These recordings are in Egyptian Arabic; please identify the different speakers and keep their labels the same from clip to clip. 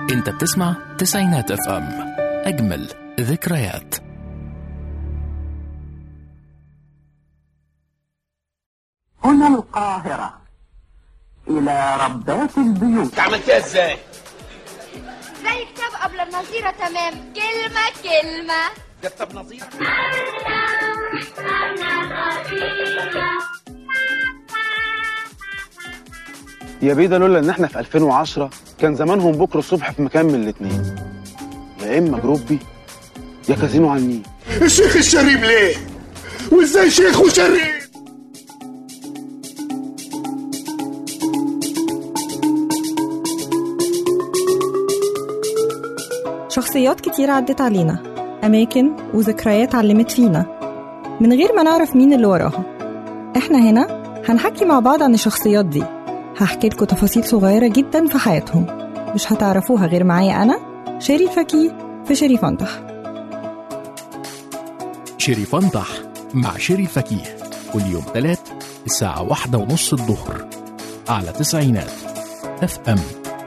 Speaker 1: انت بتسمع تسعينات اف ام اجمل ذكريات
Speaker 2: هنا القاهرة إلى ربات البيوت
Speaker 3: عملتها ازاي؟
Speaker 4: زي كتاب قبل النظيرة تمام كلمة كلمة
Speaker 3: ده كتاب نظير
Speaker 5: يا بيدا لولا ان احنا في 2010 كان زمانهم بكره الصبح في مكان من الاتنين يا اما جروبي يا كازينو على النيل
Speaker 6: الشيخ الشريف ليه؟ وازاي شيخ وشريف؟
Speaker 7: شخصيات كتير عدت علينا أماكن وذكريات علمت فينا من غير ما نعرف مين اللي وراها احنا هنا هنحكي مع بعض عن الشخصيات دي هحكي لكم تفاصيل صغيرة جدا في حياتهم مش هتعرفوها غير معايا أنا شيري فكي في شيري فنطح
Speaker 1: شيري فنطح مع شيري فكيه كل يوم تلات الساعة واحدة ونص الظهر على تسعينات اف ام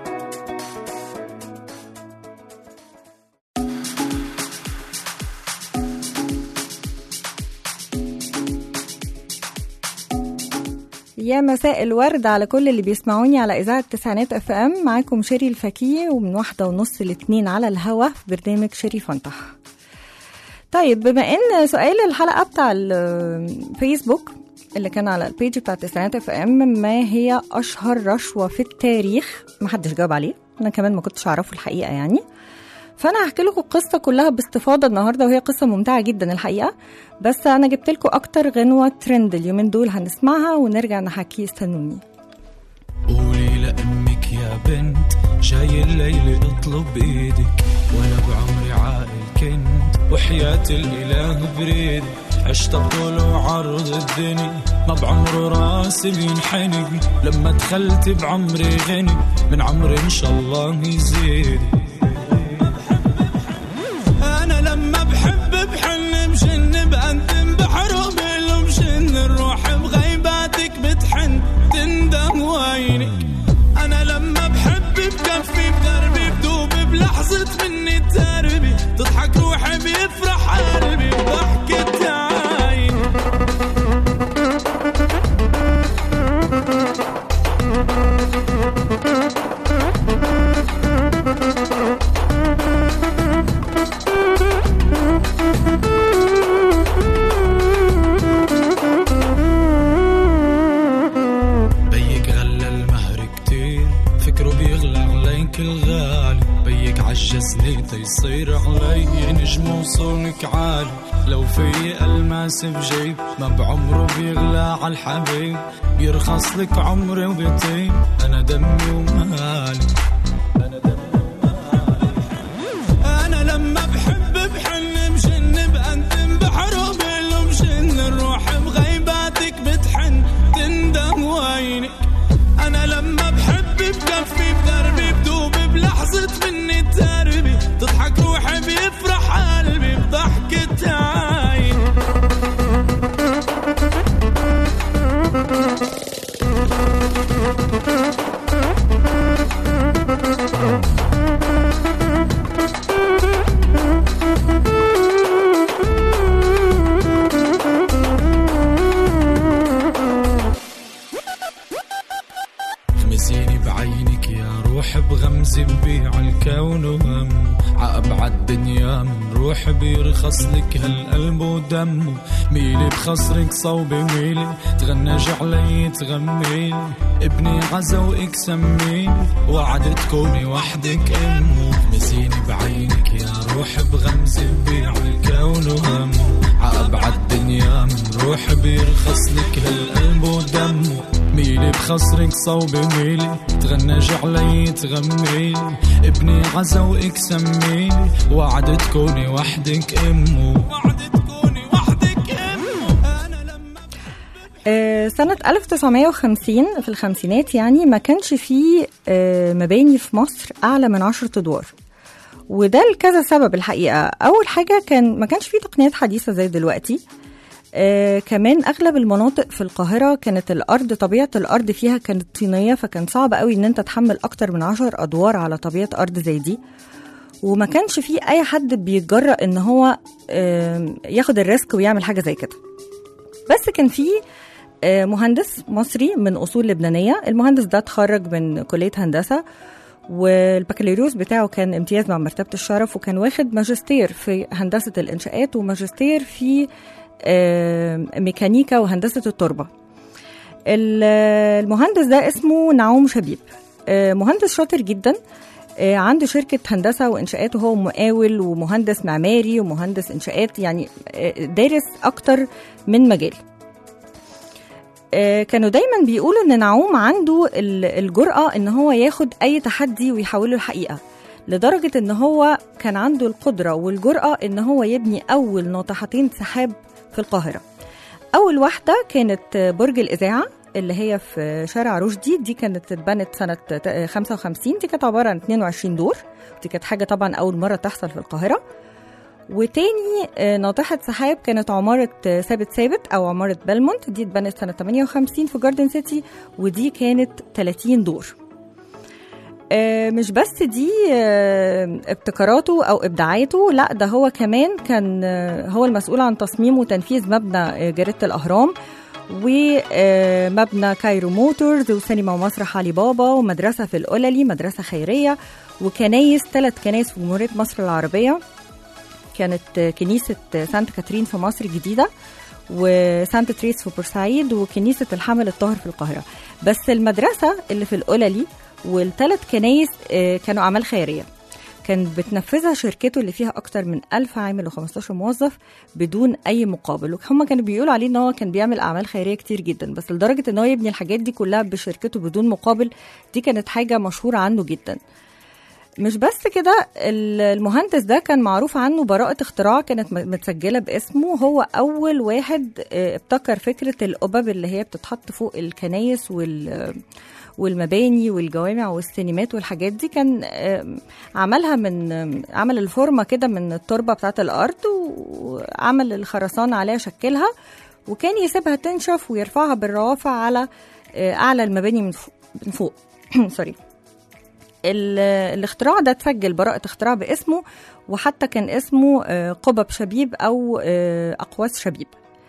Speaker 7: يا مساء الورد على كل اللي بيسمعوني على إذاعة تسعينات اف ام معاكم شيري الفكيه ومن واحدة ونص لاتنين على الهوا في برنامج شيري فنطح طيب بما ان سؤال الحلقة بتاع الفيسبوك اللي كان على البيج بتاع تسعينات اف ام ما هي اشهر رشوة في التاريخ محدش جاوب عليه انا كمان ما كنتش اعرفه الحقيقة يعني فانا هحكي لكم القصه كلها باستفاضه النهارده وهي قصه ممتعه جدا الحقيقه بس انا جبت لكم اكتر غنوه ترند اليومين دول هنسمعها ونرجع نحكي استنوني
Speaker 8: قولي لأمك يا بنت جاي الليل اطلب بإيدك وأنا بعمري عاقل كنت وحياة الإله بريد عشت بطول وعرض الدنيا ما بعمر راسي بينحني لما دخلت بعمري غني من عمري إن شاء الله يزيد أنا لما بحب بحن بشن بقدم بحرب له بشن الروح بغيباتك بتحن تندم وينك أنا لما بحب بكفي بدربي بدوب بلحظة مني تربي تضحك روحي بيفرح قلبي بضحكة عيني بيك غلى المهر كتير فكره بيغلى عليك الغالي بيك عجزني تيصير علي نجم وصولك عالي لو في الماس بجيب ما بعمره بيغلى عالحبيب بيرخص لك عمري وبيطيب انا دمي ومالي انا دمي ومالي انا لما بحب بحن بجن بقدم بحرب له بجن الروح بغيباتك بتحن تندم وينك انا لما بحب بكفي بدربي بدوب بلحظة مني تربي تضحك روحي بيفرح قلبي بضحكة عيني غمزيني بعينك يا روح بغمزة ببيع الكون وهم عأبعد دنيا من روح بيرخص لك هالقلب ودمه ميلي بخصرك صوبي ميلي تغنج علي تغميلي ابني عزوقك سميلي وعد تكوني وحدك امه غمزيني بعينك يا روح بغمزة ببيع الكون وهم عأبعد دنيا من روح بيرخص لك هالقلب ودمه ميلي بخصرك صوبي ميلي تغنج علي تغميلي ابني عزوقك سميلي وعد تكوني وحدك امه وعد تكوني وحدك امه انا لما
Speaker 7: آه، سنة 1950 في الخمسينات يعني ما كانش فيه آه، مباني في مصر أعلى من عشرة أدوار وده لكذا سبب الحقيقة أول حاجة كان ما كانش فيه تقنيات حديثة زي دلوقتي آه كمان اغلب المناطق في القاهره كانت الارض طبيعه الارض فيها كانت طينيه فكان صعب قوي ان انت تحمل اكتر من عشر ادوار على طبيعه ارض زي دي وما كانش في اي حد بيتجرأ ان هو آم، ياخد الريسك ويعمل حاجه زي كده بس كان في آه، مهندس مصري من اصول لبنانيه المهندس ده اتخرج من كليه هندسه والبكالوريوس بتاعه كان امتياز مع مرتبه الشرف وكان واخد ماجستير في هندسه الانشاءات وماجستير في آه، ميكانيكا وهندسه التربه ال- المهندس ده اسمه نعوم شبيب آه، مهندس شاطر جدا آه، عنده شركة هندسة وإنشاءات وهو مقاول ومهندس معماري ومهندس إنشاءات يعني آه، دارس أكتر من مجال آه، كانوا دايما بيقولوا ان نعوم عنده ال- الجرأة ان هو ياخد اي تحدي ويحوله لحقيقة لدرجة ان هو كان عنده القدرة والجرأة ان هو يبني اول ناطحتين سحاب في القاهرة اول واحدة كانت برج الاذاعة اللي هي في شارع رشدي دي كانت اتبنت سنة ت- 55 دي كانت عبارة عن 22 دور دي كانت حاجة طبعا أول مرة تحصل في القاهرة وتاني آه، ناطحة سحاب كانت عمارة آه، ثابت ثابت أو عمارة بلمونت دي اتبنت سنة 58 في جاردن سيتي ودي كانت 30 دور آه، مش بس دي آه، ابتكاراته او ابداعاته لا ده هو كمان كان آه، هو المسؤول عن تصميم وتنفيذ مبنى آه، جريده الاهرام ومبنى كايرو موتورز وسينما ومسرح علي بابا ومدرسه في القللي مدرسه خيريه وكنايس ثلاث كنايس في جمهوريه مصر العربيه كانت آه، كنيسه آه، سانت كاترين في مصر الجديده وسانت تريس في بورسعيد وكنيسه الحمل الطاهر في القاهره بس المدرسه اللي في القللي والثلاث كنايس آه، كانوا أعمال خيرية كان بتنفذها شركته اللي فيها أكتر من ألف عامل و15 موظف بدون أي مقابل هم كانوا بيقولوا عليه إن هو كان بيعمل أعمال خيرية كتير جدا بس لدرجة إن هو يبني الحاجات دي كلها بشركته بدون مقابل دي كانت حاجة مشهورة عنه جدا مش بس كده ال- المهندس ده كان معروف عنه براءة اختراع كانت م- متسجلة باسمه هو أول واحد آه، ابتكر فكرة القبب اللي هي بتتحط فوق الكنايس وال والمباني والجوامع والسينمات والحاجات دي كان آم، عملها من آم، عمل الفورمة كده من التربة بتاعة الأرض وعمل الخرسانة عليها شكلها وكان يسيبها تنشف ويرفعها بالروافع على آه، أعلى المباني من فوق, من فوق. سوري ال- الاختراع ده اتسجل براءة اختراع باسمه وحتى كان اسمه آه، قبب شبيب أو آه، أقواس شبيب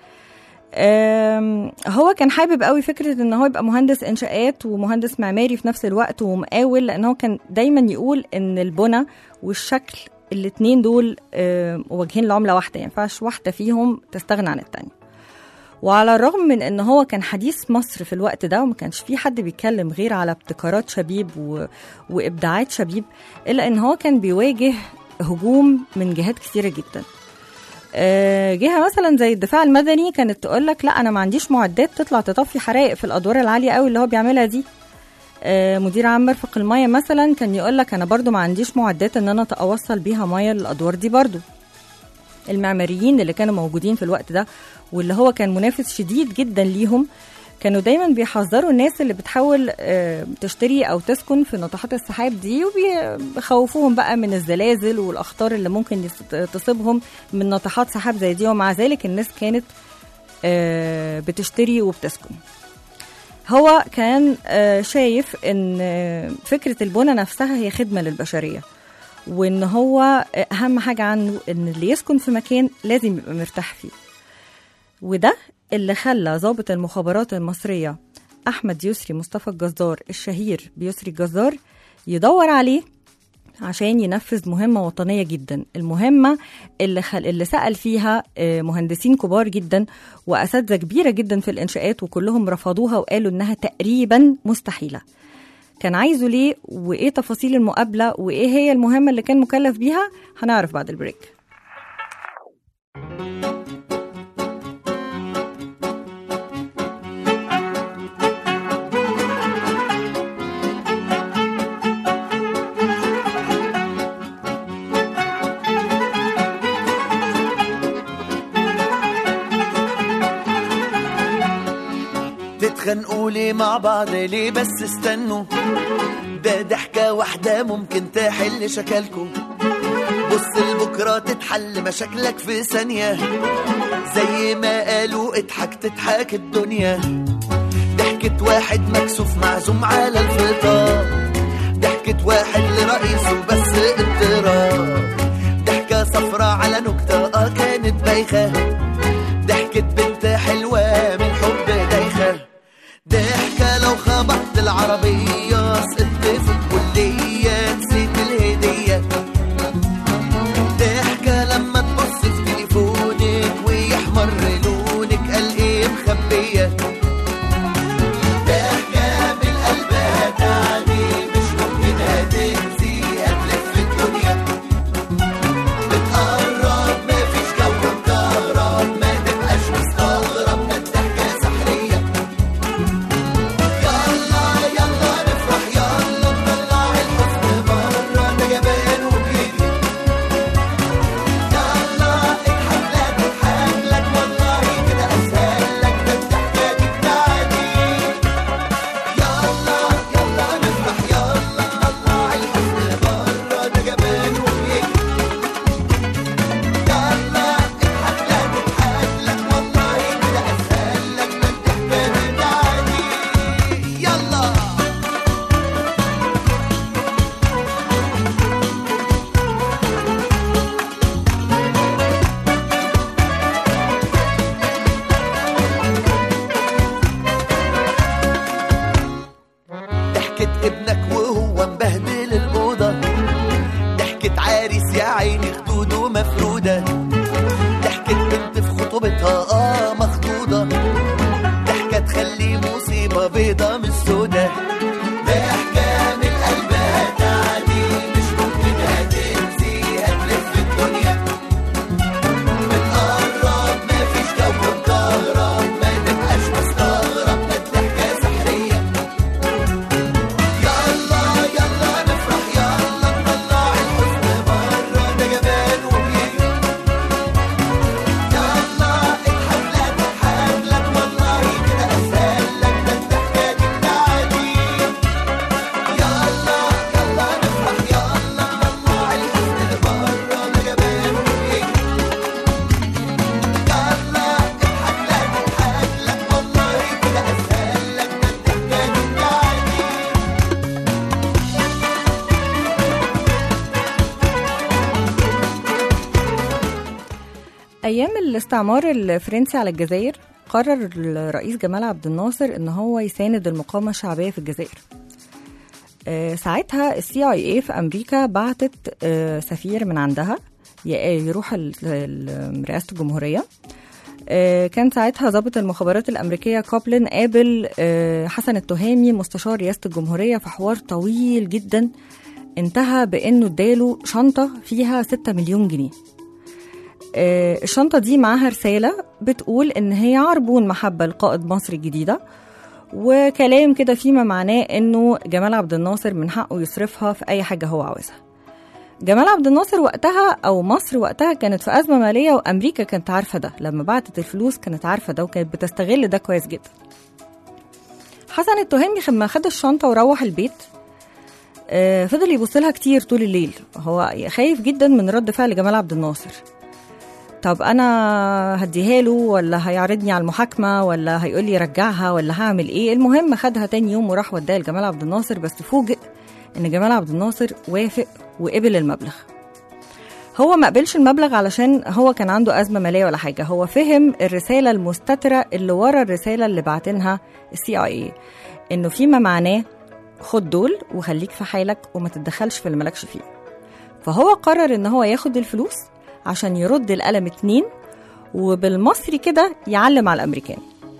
Speaker 7: آم، هو كان حابب قوي فكرة ان هو يبقى مهندس انشاءات ومهندس معماري في نفس الوقت ومقاول لان هو كان دايما يقول ان البنى والشكل الاتنين دول آم، وجهين لعملة واحدة يعني ينفعش واحدة فيهم تستغنى عن التانية وعلى الرغم من ان هو كان حديث مصر في الوقت ده وما كانش في حد بيتكلم غير على ابتكارات شبيب و... وابداعات شبيب الا ان هو كان بيواجه هجوم من جهات كتيره جدا آه، جهه مثلا زي الدفاع المدني كانت تقول لك لا انا ما عنديش معدات تطلع تطفي حرائق في الادوار العاليه قوي اللي هو بيعملها دي آه، مدير عام مرفق الميه مثلا كان يقول لك انا برضو ما عنديش معدات ان انا اوصل بيها ميه للادوار دي برضو المعماريين اللي كانوا موجودين في الوقت ده واللي هو كان منافس شديد جدا ليهم كانوا دايما بيحذروا الناس اللي بتحاول آه، تشتري او تسكن في ناطحات السحاب دي وبيخوفوهم بقى من الزلازل والاخطار اللي ممكن يس- تصيبهم من ناطحات سحاب زي دي ومع ذلك الناس كانت آه، بتشتري وبتسكن هو كان آه، شايف ان آه، فكره البنى نفسها هي خدمه للبشريه وان هو اهم حاجه عنه ان اللي يسكن في مكان لازم يبقى مرتاح فيه وده اللي خلى ضابط المخابرات المصريه احمد يسري مصطفى الجزار الشهير بيسري الجزار يدور عليه عشان ينفذ مهمة وطنية جدا المهمة اللي, خل... اللي سأل فيها آه، مهندسين كبار جدا وأساتذة كبيرة جدا في الإنشاءات وكلهم رفضوها وقالوا إنها تقريبا مستحيلة كان عايزه ليه وايه تفاصيل المقابله وايه هي المهمه اللي كان مكلف بيها هنعرف بعد البريك
Speaker 3: تتخانقوا ليه مع بعض ليه بس استنوا ده ضحكة واحدة ممكن تحل شكلكم بص لبكرة تتحل مشاكلك في ثانية زي ما قالوا اضحك تضحك الدنيا ضحكة واحد مكسوف معزوم على الفطار ضحكة واحد لرئيسه بس اضطراب ضحكة صفرة على نكتة اه كانت بايخة ضحكة بنت حلوة من حب دايخة ضحكة لو خبطت العربية سقطت في الكلية نسيت الهدية ضحكة لما تبص في تليفونك ويحمر لونك قال ايه مخبية ضحكة من قلبها تعني مش ممكن هتنسي هتلف الدنيا بتقرب مفيش جو مكهرب ما تبقاش مستغرب ده الضحكة سحرية يلا يلا نفرح يلا نطلع الحزن بره ده جبان وجديد يلا اضحك لا تضحك لك والله كده اسهل لك ده الضحكة دي بتاعتي يلا يلا نفرح يلا نطلع الحزن بره ده جبان وجديد يلا اضحك لا تضحك لك والله كده اسهل لك ده الضحكة دي بتاعتي يلا ضحكة ابنك وهو مبهدل الأوضة ضحكة عريس يا عيني خدوده مفرودة ضحكة بنت في خطوبتها اه مخطوطة ضحكة تخلي مصيبة بيضة مش سودة ضحكة من قلبها تعدي مش ممكن هتنسي هتلف الدنيا بتقرب مفيش جو مكهرب ما تبقاش مستغرب ده الضحكة سحرية يلا يلا نفرح يلا نطلع الحزن بره ده جبان وبيجي يلا اضحك لا تضحك لك والله كده اسهل لك ده الضحكة دي بتاعتي يلا يلا نفرح يلا نطلع الحزن بره ده جبان وبيجي يلا اضحك لا تضحك لك والله كده اسهل لك ده الضحكة دي بتاعتي
Speaker 7: أيام الاستعمار الفرنسي على الجزائر قرر الرئيس جمال عبد الناصر إن هو يساند المقاومة الشعبية في الجزائر آه، ساعتها السي اي اي في أمريكا بعتت آه، سفير من عندها ي- يروح ال- ال- رئاسة الجمهورية آه، كان ساعتها ضابط المخابرات الأمريكية كوبلin قابل آه، حسن التهامي مستشار رئاسة الجمهورية في حوار طويل جدا انتهى بأنه اداله شنطة فيها 6 مليون جنيه آه، الشنطة دي معاها رسالة بتقول إن هي عربون محبة لقائد مصر الجديدة وكلام كده فيما معناه إنه جمال عبد الناصر من حقه يصرفها في أي حاجة هو عاوزها جمال عبد الناصر وقتها أو مصر وقتها كانت في أزمة مالية وأمريكا كانت عارفة ده لما بعتت الفلوس كانت عارفة ده وكانت بتستغل ده كويس جدا حسن التهامي لما خد الشنطة وروح البيت آه، فضل يبص لها كتير طول الليل هو خايف جدا من رد فعل جمال عبد الناصر طب انا هديها له ولا هيعرضني على المحاكمه ولا هيقول لي رجعها ولا هعمل ايه المهم خدها تاني يوم وراح وداها لجمال عبد الناصر بس فوجئ ان جمال عبد الناصر وافق وقبل المبلغ هو ما قبلش المبلغ علشان هو كان عنده أزمة مالية ولا حاجة هو فهم الرسالة المستترة اللي ورا الرسالة اللي بعتنها السي اي اي انه فيما معناه خد دول وخليك في حالك وما تتدخلش في اللي مالكش فيه فهو قرر ان هو ياخد الفلوس عشان يرد القلم اتنين وبالمصري كده يعلم على الامريكان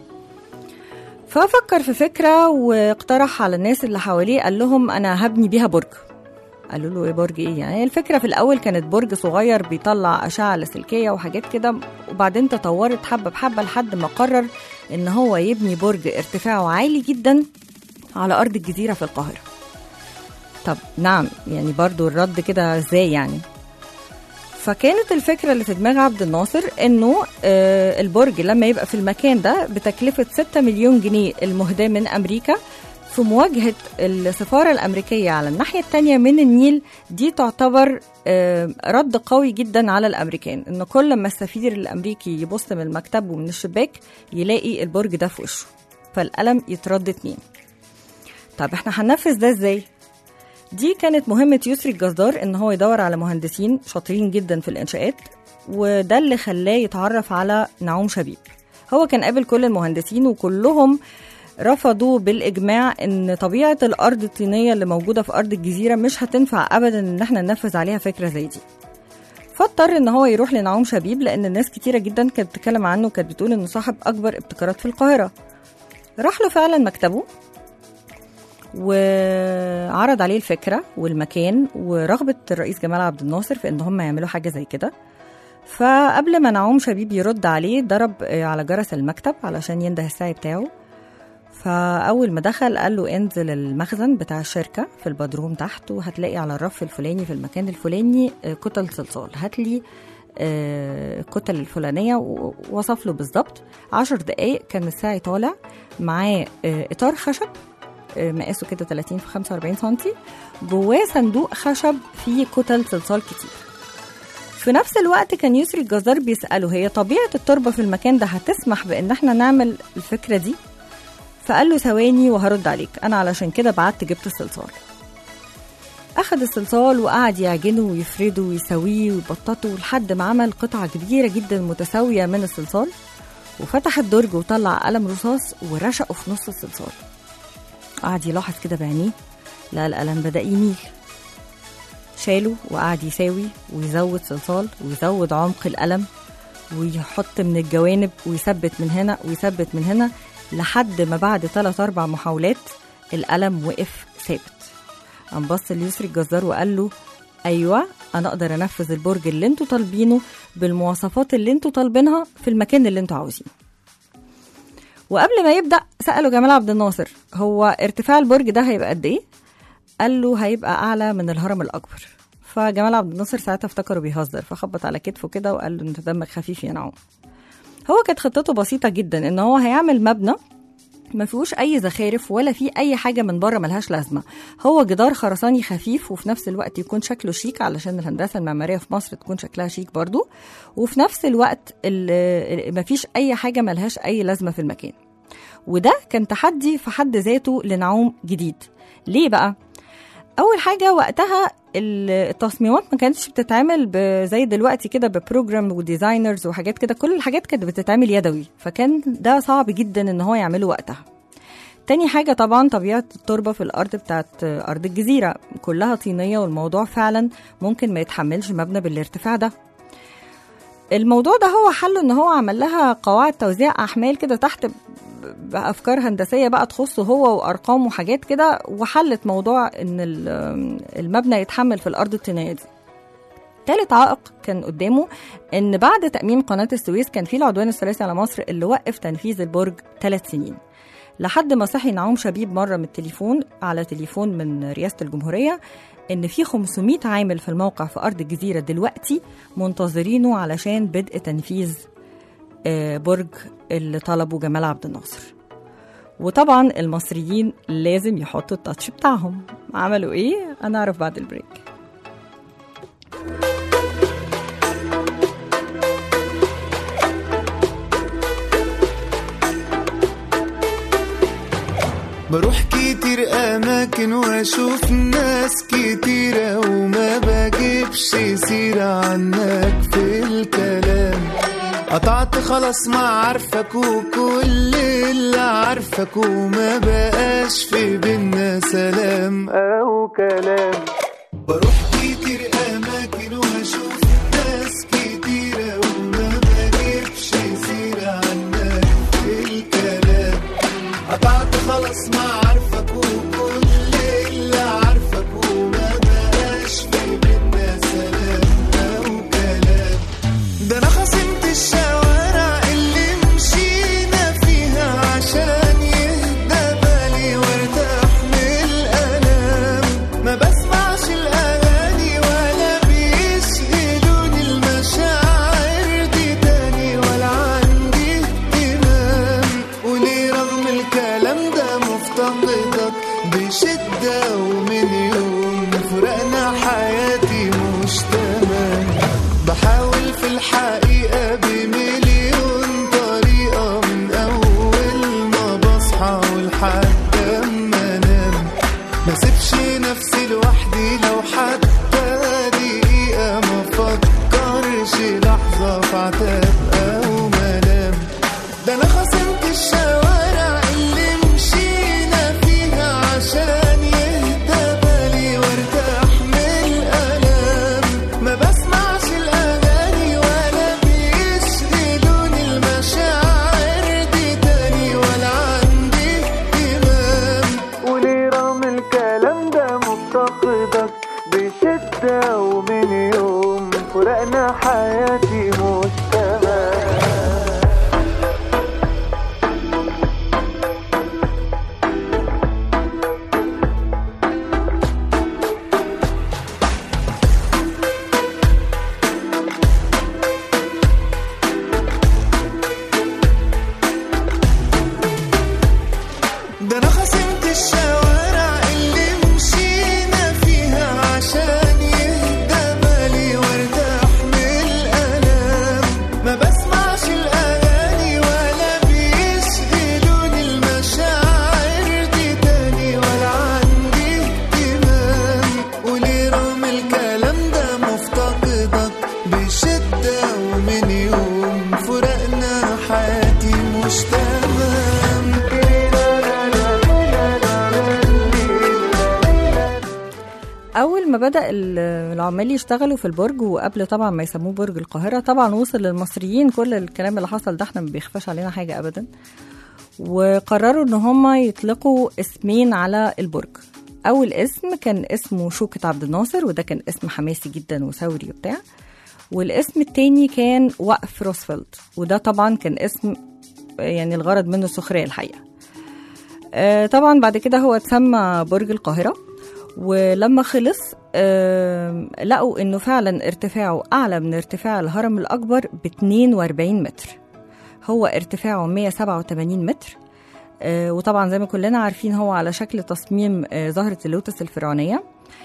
Speaker 7: ففكر في فكرة واقترح على الناس اللي حواليه قال لهم أنا هبني بيها برج قالوا له ايه برج ايه يعني الفكره في الاول كانت برج صغير بيطلع اشعه لاسلكيه وحاجات كده وبعدين تطورت حبه بحبه لحد ما قرر ان هو يبني برج ارتفاعه عالي جدا على ارض الجزيره في القاهره طب نعم يعني برضو الرد كده ازاي يعني فكانت الفكرة اللي في دماغ عبد الناصر انه آه البرج لما يبقى في المكان ده بتكلفة 6 مليون جنيه المهداة من امريكا في مواجهة السفارة الأمريكية على الناحية التانية من النيل دي تعتبر آه، رد قوي جدا على الأمريكان إن كل ما السفير الأمريكي يبص من المكتب ومن الشباك يلاقي البرج ده في وشه فالقلم يترد اتنين طب احنا هننفذ ده ازاي؟ دي كانت مهمة يسري الجزار إن هو يدور على مهندسين شاطرين جدا في الإنشاءات وده اللي خلاه يتعرف على نعوم شبيب هو كان قابل كل المهندسين وكلهم رفضوا بالإجماع إن طبيعة الأرض الطينية اللي موجودة في أرض الجزيرة مش هتنفع أبدا إن احنا ننفذ عليها فكرة زي دي فاضطر ان هو يروح لنعوم شبيب لان الناس كتيره جدا كانت بتتكلم عنه وكانت بتقول انه صاحب اكبر ابتكارات في القاهره راح له فعلا مكتبه وعرض عليه الفكره والمكان ورغبه الرئيس جمال عبد الناصر في ان هم يعملوا حاجه زي كده فقبل ما نعوم شبيب يرد عليه ضرب على جرس المكتب علشان ينده الساعي بتاعه فاول ما دخل قال له انزل المخزن بتاع الشركه في البدروم تحت وهتلاقي على الرف الفلاني في المكان الفلاني آه، كتل صلصال هات لي آه، الكتل الفلانيه ووصف له بالظبط عشر دقايق كان الساعي طالع معاه آه، اطار خشب آه، مقاسه كده 30 في 45 سنتي جواه صندوق خشب فيه كتل صلصال كتير في نفس الوقت كان يسري الجزار بيسأله هي طبيعة التربة في المكان ده هتسمح بإن احنا نعمل الفكرة دي فقال له ثواني وهرد عليك أنا علشان كده بعت جبت الصلصال أخد الصلصال وقعد يعجنه ويفرده ويسويه ويبططه لحد ما عمل قطعة كبيرة جدا متساوية من الصلصال وفتح الدرج وطلع قلم رصاص ورشقه في نص الصلصال قعد يلاحظ كده بعينيه لقى القلم بدأ يميل شاله وقعد يساوي ويزود صلصال ويزود عمق القلم ويحط من الجوانب ويثبت من هنا ويثبت من هنا لحد ما بعد ثلاث أربع محاولات القلم وقف ثابت قام بص ليسري الجزار وقال له أيوة أنا أقدر أنفذ البرج اللي انتوا طالبينه بالمواصفات اللي انتوا طالبينها في المكان اللي انتوا عاوزينه وقبل ما يبدأ سأله جمال عبد الناصر هو ارتفاع البرج ده هيبقى قد إيه؟ قال له هيبقى أعلى من الهرم الأكبر فجمال عبد الناصر ساعتها افتكره بيهزر فخبط على كتفه كده وقال له انت دمك خفيف يا نعوم هو كانت خطته بسيطة جدا ان هو هيعمل مبنى ما فيهوش اي زخارف ولا فيه اي حاجه من بره ملهاش لازمه هو جدار خرساني خفيف وفي نفس الوقت يكون شكله شيك علشان الهندسه المعماريه في مصر تكون شكلها شيك برضو وفي نفس الوقت ما فيش اي حاجه ملهاش اي لازمه في المكان وده كان تحدي في حد ذاته لنعوم جديد ليه بقى اول حاجه وقتها ال- التصميمات ما كانتش بتتعمل ب- زي دلوقتي كده ببروجرام وديزاينرز وحاجات كده كل الحاجات كانت بتتعمل يدوي فكان ده صعب جدا ان هو يعمله وقتها تاني حاجة طبعا طبيعة التربة في الأرض بتاعت أرض الجزيرة كلها طينية والموضوع فعلا ممكن ما يتحملش مبنى بالارتفاع ده الموضوع ده هو حله ان هو عمل لها قواعد توزيع احمال كده تحت ب- بافكار هندسيه بقى تخصه هو وارقام وحاجات كده وحلت موضوع ان ال- المبنى يتحمل في الارض الطينيه دي تالت عائق كان قدامه ان بعد تاميم قناه السويس كان في العدوان الثلاثي على مصر اللي وقف تنفيذ البرج ثلاث سنين لحد ما صحي نعوم شبيب مره من التليفون على تليفون من رئاسه الجمهوريه ان في 500 عامل في الموقع في ارض الجزيره دلوقتي منتظرينه علشان بدء تنفيذ آه، برج اللي طلبه جمال عبد الناصر وطبعا المصريين لازم يحطوا التاتش بتاعهم عملوا ايه انا اعرف بعد البريك
Speaker 9: بروح كتير أماكن وأشوف ناس كتيرة وما بجيبش سيرة عنك في الكلام قطعت خلاص ما عارفك وكل اللي عارفك وما بقاش في بينا سلام أو كلام بروح كتير أماكن وأشوف ناس كتيرة وما بجيبش سيرة عنك في الكلام قطعت خلاص ما عارفك وكل اللي عارفك وما بقاش في بينا سلام أو كلام ده أنا خصمت الشوارع اللي مشينا فيها عشان يهدى بالي وارتاح من الألام ما بسمعش الأغاني ومن يوم فرقنا حياتي مش تمام بحاول في الحقيقة بمليون طريقة من أول ما بصحى ولحد أما أنام ما سيبش نفسي لوحدي لو حتى دقيقة ما فكرش لحظة في عتاب أو ملام ده أنا خصمت الشوارع اللي مشينا فيها عشان يهدى بالي وارتاح من الألام ما بسمعش الأغاني ولا بيشغلوني المشاعر دي تاني ولا عندي اهتمام وليه رغم الكلام ده مفتقدك بشدة ومن يوم فرقنا حياتي مش تمام ده انا خصمت الشوارع اللي مشينا فيها عشان يهدى بالي وارتاح من الالام ما بسمعش الاغاني ولا بيشغلوني المشاعر دي تاني ولا عندي اهتمام وليه رغم الكلام ده مفتقدك بشدة ومن يوم فرقنا حياتي مش تمام
Speaker 7: اول ما بدا ال- العمال يشتغلوا في البرج وقبل طبعا ما يسموه برج القاهره طبعا وصل للمصريين كل الكلام اللي حصل ده احنا ما بيخفاش علينا حاجه ابدا وقرروا ان هم يطلقوا اسمين على البرج اول اسم كان اسمه شوكة عبد الناصر وده كان اسم حماسي جدا وثوري وبتاع والاسم التاني كان وقف روزفلت وده طبعا كان اسم يعني الغرض منه السخريه الحقيقه آه، طبعا بعد كده هو اتسمى برج القاهرة ولما خلص آم، لقوا انه فعلا ارتفاعه اعلى من ارتفاع الهرم الاكبر ب 42 متر هو ارتفاعه 187 متر آه، وطبعا زي ما كلنا عارفين هو على شكل تصميم آه، زهرة اللوتس الفرعونية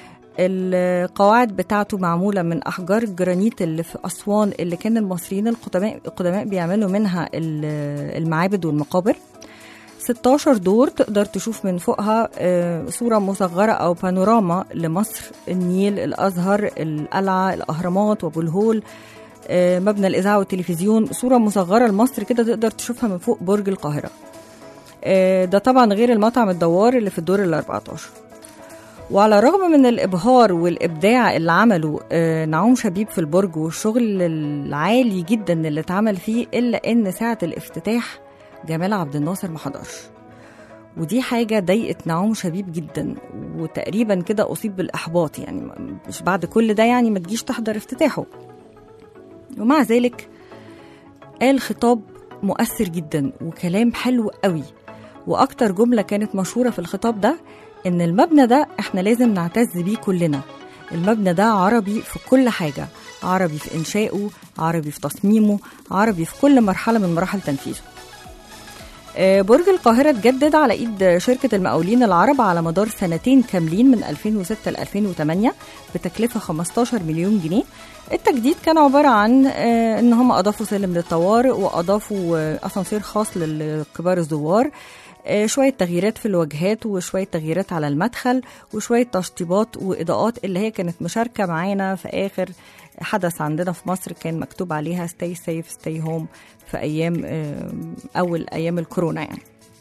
Speaker 7: القواعد بتاعته معمولة من أحجار الجرانيت اللي في أسوان اللي كان المصريين القدماء القدماء بيعملوا منها ال- المعابد والمقابر 16 دور تقدر تشوف من فوقها آه، صورة مصغرة أو بانوراما لمصر النيل الأزهر القلعة الأهرامات وأبو الهول آه، مبنى الإذاعة والتلفزيون صورة مصغرة لمصر كده تقدر تشوفها من فوق برج القاهرة آه، ده طبعا غير المطعم الدوار اللي في الدور ال 14 وعلى الرغم من الإبهار والإبداع اللي عمله آه، نعوم شبيب في البرج والشغل العالي جدا اللي اتعمل فيه إلا إن ساعة الافتتاح جمال عبد الناصر ما حضرش ودي حاجة ضايقت نعوم شبيب جدا وتقريبا كده أصيب بالإحباط يعني م- مش بعد كل ده يعني ما تجيش تحضر افتتاحه ومع ذلك قال خطاب مؤثر جدا وكلام حلو قوي وأكتر جملة كانت مشهورة في الخطاب ده إن المبنى ده إحنا لازم نعتز بيه كلنا المبنى ده عربي في كل حاجة عربي في إنشائه عربي في تصميمه عربي في كل مرحلة من مراحل تنفيذه آه، برج القاهرة اتجدد على إيد شركة المقاولين العرب على مدار سنتين كاملين من 2006 ل 2008 بتكلفة 15 مليون جنيه التجديد كان عبارة عن آه، إن هم أضافوا سلم للطوارئ وأضافوا آه، أسانسير خاص لكبار الزوار آه، شوية تغييرات في الواجهات وشوية تغييرات على المدخل وشوية تشطيبات وإضاءات اللي هي كانت مشاركة معانا في آخر حدث عندنا في مصر كان مكتوب عليها stay safe stay home في أيام آه، أول أيام الكورونا يعني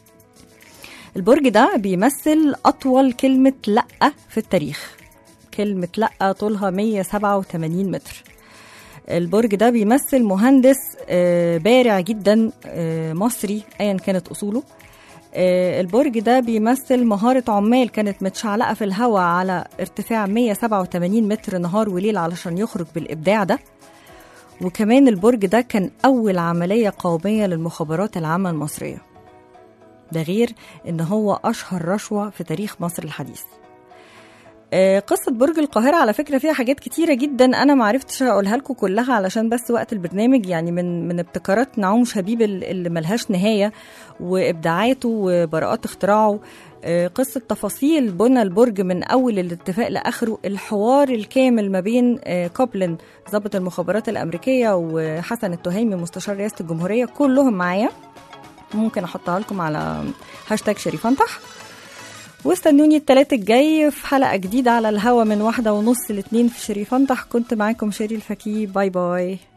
Speaker 7: البرج ده بيمثل أطول كلمة لأ في التاريخ كلمة لأ طولها 187 متر البرج ده بيمثل مهندس آه، بارع جدا آه، مصري ايا كانت اصوله آه، البرج ده بيمثل مهارة عمال كانت متشعلقة في الهواء على ارتفاع 187 متر نهار وليل علشان يخرج بالإبداع ده وكمان البرج ده كان أول عملية قومية للمخابرات العامة المصرية ده غير إن هو أشهر رشوة في تاريخ مصر الحديث آه، قصة برج القاهرة على فكرة فيها حاجات كتيرة جدا أنا ما عرفتش أقولها لكم كلها علشان بس وقت البرنامج يعني من من ابتكارات نعوم شبيب ال- اللي ملهاش نهاية وإبداعاته وبراءات اختراعه آه، قصة تفاصيل بنى البرج من أول الاتفاق لآخره الحوار الكامل ما بين آه، كوبلن ضابط المخابرات الأمريكية وحسن التهيمي مستشار رئاسة الجمهورية كلهم معايا ممكن أحطها لكم على هاشتاج شريفانتح واستنوني التلات الجاي في حلقة جديدة على الهوا من واحدة ونص لاتنين في شريفانتح كنت معاكم شيري الفكي باي باي